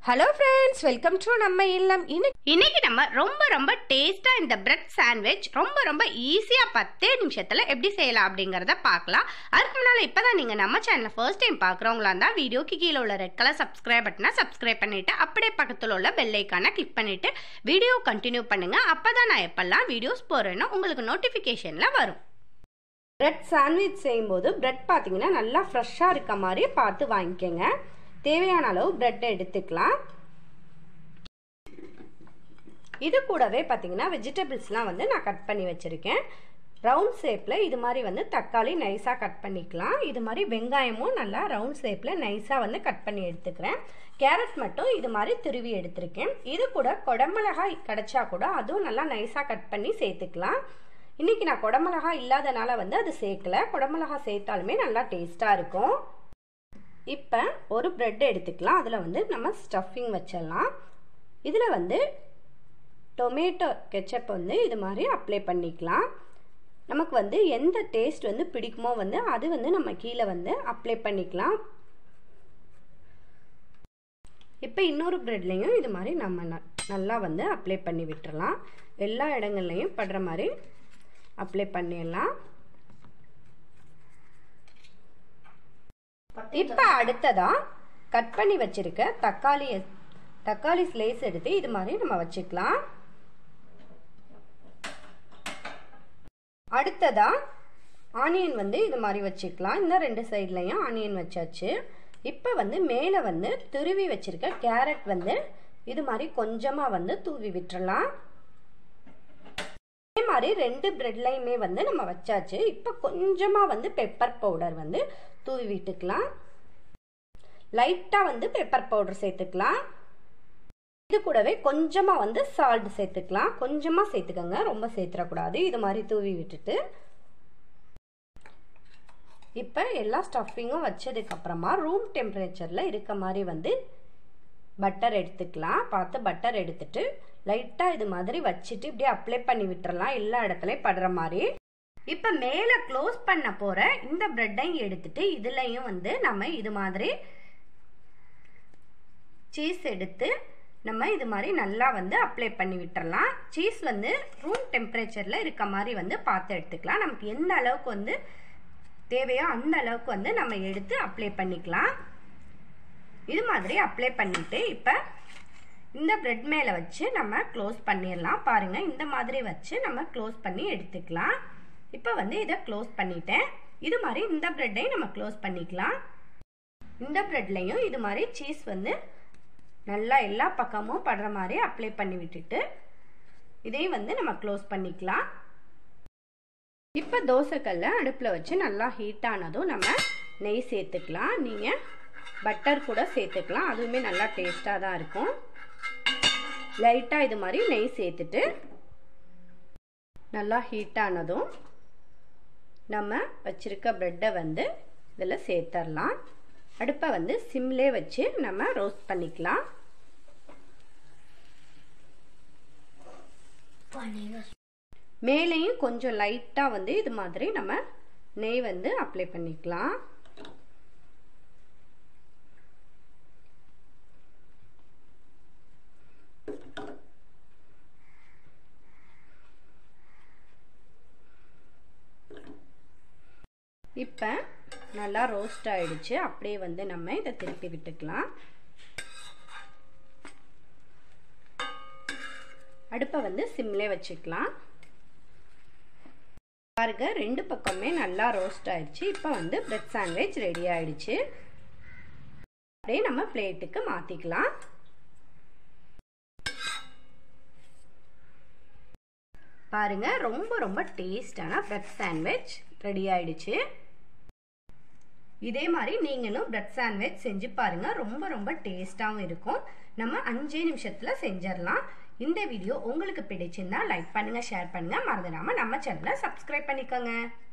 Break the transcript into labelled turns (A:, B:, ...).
A: hello friends welcome to நம்ம இல்லம் இன்னைக்கு
B: இன்னைக்கு நம்ம ரொம்ப ரொம்ப டேஸ்டா இந்த பிரெட் சாண்ட்விச் ரொம்ப ரொம்ப ஈஸியா பத்தே நிமிஷத்துல எப்படி செய்யலாம் அப்படிங்கறத பார்க்கலாம் அதுக்கு முன்னால இப்பதான் நீங்க நம்ம சேனலை ஃபர்ஸ்ட் டைம் பாக்குறவங்களா இருந்தா வீடியோக்கு கீழே உள்ள ரெட் கலர் சப்ஸ்கிரைப் பட்டனை சப்ஸ்கிரைப் பண்ணிட்டு அப்படியே பக்கத்துல உள்ள பெல் ஐக்கானை கிளிக் பண்ணிட்டு வீடியோ கண்டினியூ பண்ணுங்க அப்பதான் நான் எப்பெல்லாம் வீடியோஸ் போறேனோ உங்களுக்கு நோட்டிபிகேஷன்ல வரும்
A: பிரெட் சாண்ட்விச் செய்யும்போது பிரெட் பார்த்தீங்கன்னா நல்லா ஃப்ரெஷ்ஷாக இருக்க மாதிரி பார்த்து வாங்கிக்கோங்க தேவையான அளவு பிரெட்டை எடுத்துக்கலாம் இது கூடவே பார்த்தீங்கன்னா வெஜிடபிள்ஸ்லாம் வந்து நான் கட் பண்ணி வச்சுருக்கேன் ரவுண்ட் ஷேப்பில் இது மாதிரி வந்து தக்காளி நைஸாக கட் பண்ணிக்கலாம் இது மாதிரி வெங்காயமும் நல்லா ரவுண்ட் ஷேப்பில் நைஸாக வந்து கட் பண்ணி எடுத்துக்கிறேன் கேரட் மட்டும் இது மாதிரி துருவி எடுத்திருக்கேன் இது கூட குடமிளகாய் கிடைச்சா கூட அதுவும் நல்லா நைஸாக கட் பண்ணி சேர்த்துக்கலாம் இன்னைக்கு நான் குடமிளகா இல்லாதனால வந்து அது சேர்க்கல குடமிளகா சேர்த்தாலுமே நல்லா டேஸ்ட்டாக இருக்கும் இப்போ ஒரு பிரெட் எடுத்துக்கலாம் அதில் வந்து நம்ம ஸ்டஃபிங் வச்சிடலாம் இதில் வந்து டொமேட்டோ கெச்சப் வந்து இது மாதிரி அப்ளை பண்ணிக்கலாம் நமக்கு வந்து எந்த டேஸ்ட் வந்து பிடிக்குமோ வந்து அது வந்து நம்ம கீழே வந்து அப்ளை பண்ணிக்கலாம் இப்போ இன்னொரு ப்ரெட்லேயும் இது மாதிரி நம்ம ந- நல்லா வந்து அப்ளை பண்ணி விட்டுறலாம் எல்லா இடங்கள்லையும் படுற மாதிரி அப்ளை பண்ணிடலாம் இப்போ அடுத்ததா கட் பண்ணி வச்சிருக்க தக்காளி தக்காளி ஸ்லைஸ் எடுத்து இது மாதிரி நம்ம வச்சுக்கலாம் அடுத்ததா ஆனியன் வந்து இது மாதிரி வச்சுக்கலாம் இந்த ரெண்டு சைட்லையும் ஆனியன் வச்சாச்சு இப்போ வந்து மேலே வந்து துருவி வச்சிருக்க கேரட் வந்து இது மாதிரி கொஞ்சமாக வந்து தூவி விட்டுறலாம் அதே மாதிரி ரெண்டு பிரெட்லையுமே வந்து நம்ம வச்சாச்சு இப்போ கொஞ்சமாக வந்து பெப்பர் பவுடர் வந்து தூவி விட்டுக்கலாம் லைட்டாக வந்து பெப்பர் பவுடர் சேர்த்துக்கலாம் இது கூடவே கொஞ்சமாக வந்து சால்ட் சேர்த்துக்கலாம் கொஞ்சமாக சேர்த்துக்கோங்க ரொம்ப சேர்த்துடக்கூடாது இது மாதிரி தூவி விட்டுட்டு இப்போ எல்லா ஸ்டஃபிங்கும் வச்சதுக்கப்புறமா ரூம் டெம்பரேச்சரில் இருக்க மாதிரி வந்து பட்டர் எடுத்துக்கலாம் பார்த்து பட்டர் எடுத்துட்டு லைட்டாக இது மாதிரி வச்சுட்டு இப்படியே அப்ளை பண்ணி விட்டுறலாம் எல்லா இடத்துலையும் படுற மாதிரி இப்போ மேலே க்ளோஸ் பண்ண போகிற இந்த ப்ரெட்டையும் எடுத்துட்டு இதுலையும் வந்து நம்ம இது மாதிரி சீஸ் எடுத்து நம்ம இது மாதிரி நல்லா வந்து அப்ளை பண்ணி விட்டுறலாம் சீஸ் வந்து ரூம் டெம்பரேச்சரில் இருக்க மாதிரி வந்து பார்த்து எடுத்துக்கலாம் நமக்கு எந்த அளவுக்கு வந்து தேவையோ அந்த அளவுக்கு வந்து நம்ம எடுத்து அப்ளை பண்ணிக்கலாம் இது மாதிரி அப்ளை பண்ணிட்டு இப்போ இந்த பிரெட் மேலே வச்சு நம்ம க்ளோஸ் பண்ணிடலாம் பாருங்க இந்த மாதிரி வச்சு நம்ம க்ளோஸ் பண்ணி எடுத்துக்கலாம் இப்போ வந்து இதை க்ளோஸ் பண்ணிட்டேன் இது மாதிரி இந்த பிரெட்டையும் நம்ம க்ளோஸ் பண்ணிக்கலாம் இந்த பிரெட்லையும் இது மாதிரி சீஸ் வந்து நல்லா எல்லா பக்கமும் படுற மாதிரி அப்ளை பண்ணி விட்டுட்டு இதையும் வந்து நம்ம க்ளோஸ் பண்ணிக்கலாம் இப்போ தோசைக்கல்ல அடுப்பில் வச்சு நல்லா ஹீட் ஆனதும் நம்ம நெய் சேர்த்துக்கலாம் நீங்கள் பட்டர் கூட சேர்த்துக்கலாம் அதுவுமே நல்லா டேஸ்ட்டாக தான் இருக்கும் லைட்டாக இது மாதிரி நெய் சேர்த்துட்டு நல்லா ஹீட் ஆனதும் நம்ம வச்சிருக்க ப்ரெட்டை வந்து இதில் சேர்த்துடலாம் அடுப்பை வந்து சிம்லே வச்சு நம்ம ரோஸ்ட் பண்ணிக்கலாம் மேலேயும் கொஞ்சம் லைட்டாக வந்து இது மாதிரி நம்ம நெய் வந்து அப்ளை பண்ணிக்கலாம் இப்போ நல்லா ரோஸ்ட் ஆயிடுச்சு அப்படியே வந்து நம்ம இதை திருப்பி விட்டுக்கலாம் அடுப்பை வந்து சிம்லே வச்சுக்கலாம் பாருங்க ரெண்டு பக்கமே நல்லா ரோஸ்ட் ஆயிடுச்சு இப்போ வந்து பிரெட் சாண்ட்விச் ரெடி ஆயிடுச்சு அப்படியே நம்ம பிளேட்டுக்கு மாத்திக்கலாம் பாருங்க ரொம்ப ரொம்ப டேஸ்டான பிரெட் சாண்ட்விச் ரெடி ஆயிடுச்சு இதே மாதிரி நீங்களும் பிரெட் சாண்ட்விச் செஞ்சு பாருங்க ரொம்ப ரொம்ப டேஸ்டாகவும் இருக்கும் நம்ம அஞ்சே நிமிஷத்துல செஞ்சிடலாம் இந்த வீடியோ உங்களுக்கு பிடிச்சிருந்தா லைக் பண்ணுங்க ஷேர் பண்ணுங்க மறந்துடாம நம்ம சேனலை சப்ஸ்கிரைப் பண்ணிக்கோங்க